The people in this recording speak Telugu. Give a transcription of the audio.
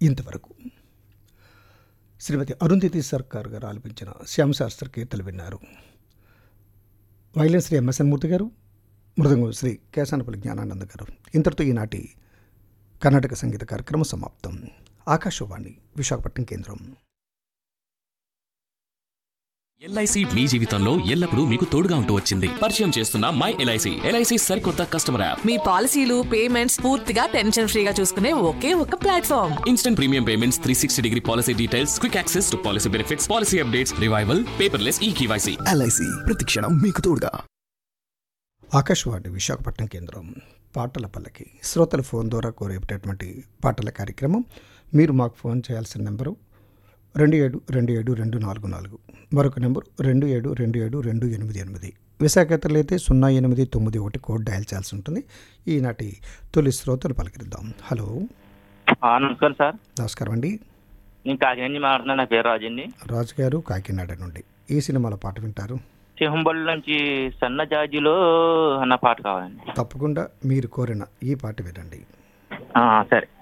ఇంతవరకు శ్రీమతి అరుంధతి సర్కార్ గారు ఆలపించిన శ్యామశాస్త్ర కీర్తలు విన్నారు వైలెన్ శ్రీ ఎంఎస్ఎన్ మూర్తి గారు మృదంగం శ్రీ కేశానపల్లి జ్ఞానానంద గారు ఇంతటితో ఈనాటి కర్ణాటక సంగీత కార్యక్రమం సమాప్తం ఆకాశవాణి విశాఖపట్నం కేంద్రం ఎల్ఐసి మీ జీవితంలో ఎల్లప్పుడూ మీకు తోడుగా ఉంటూ వచ్చింది పరిచయం చేస్తున్న మై ఎల్ఐసి ఎల్ఐసి సరికొత్త కస్టమర్ యాప్ మీ పాలసీలు పేమెంట్స్ పూర్తిగా టెన్షన్ ఫ్రీగా చూసుకునే ఒకే ఒక platform instant premium payments three sixty degree policy details quick access to policy benefits policy updates revival paperless e KYC LIC ప్రతిక్షణం మీకు తోడుగా ఆకాశవాణి విశాఖపట్నం కేంద్రం పాటల పల్లకి శ్రోతల ఫోన్ ద్వారా కోరేటటువంటి పాటల కార్యక్రమం మీరు మాకు ఫోన్ చేయాల్సిన నెంబరు రెండు ఏడు రెండు ఏడు రెండు నాలుగు నాలుగు మరొక నెంబరు రెండు ఏడు రెండు ఏడు రెండు ఎనిమిది ఎనిమిది విశాఖతలు అయితే సున్నా ఎనిమిది తొమ్మిది ఒకటి కోడ్ డయల్ చేయాల్సి ఉంటుంది ఈనాటి తొలి శ్రోతలు పలకరిద్దాం హలో ఆ, నమస్కారం సార్ నమస్కారం అండి నేను కాకినాడ నుంచి మాట్లాడుతున్నాను నా పేరు రాజు అండి రాజు గారు కాకినాడ నుండి ఈ సినిమాలో పాట వింటారు సింహంబళ్ళు నుంచి సన్న జాజిలో అన్న పాట కావాలండి తప్పకుండా మీరు కోరిన ఈ పాట వినండి ఆ, సరే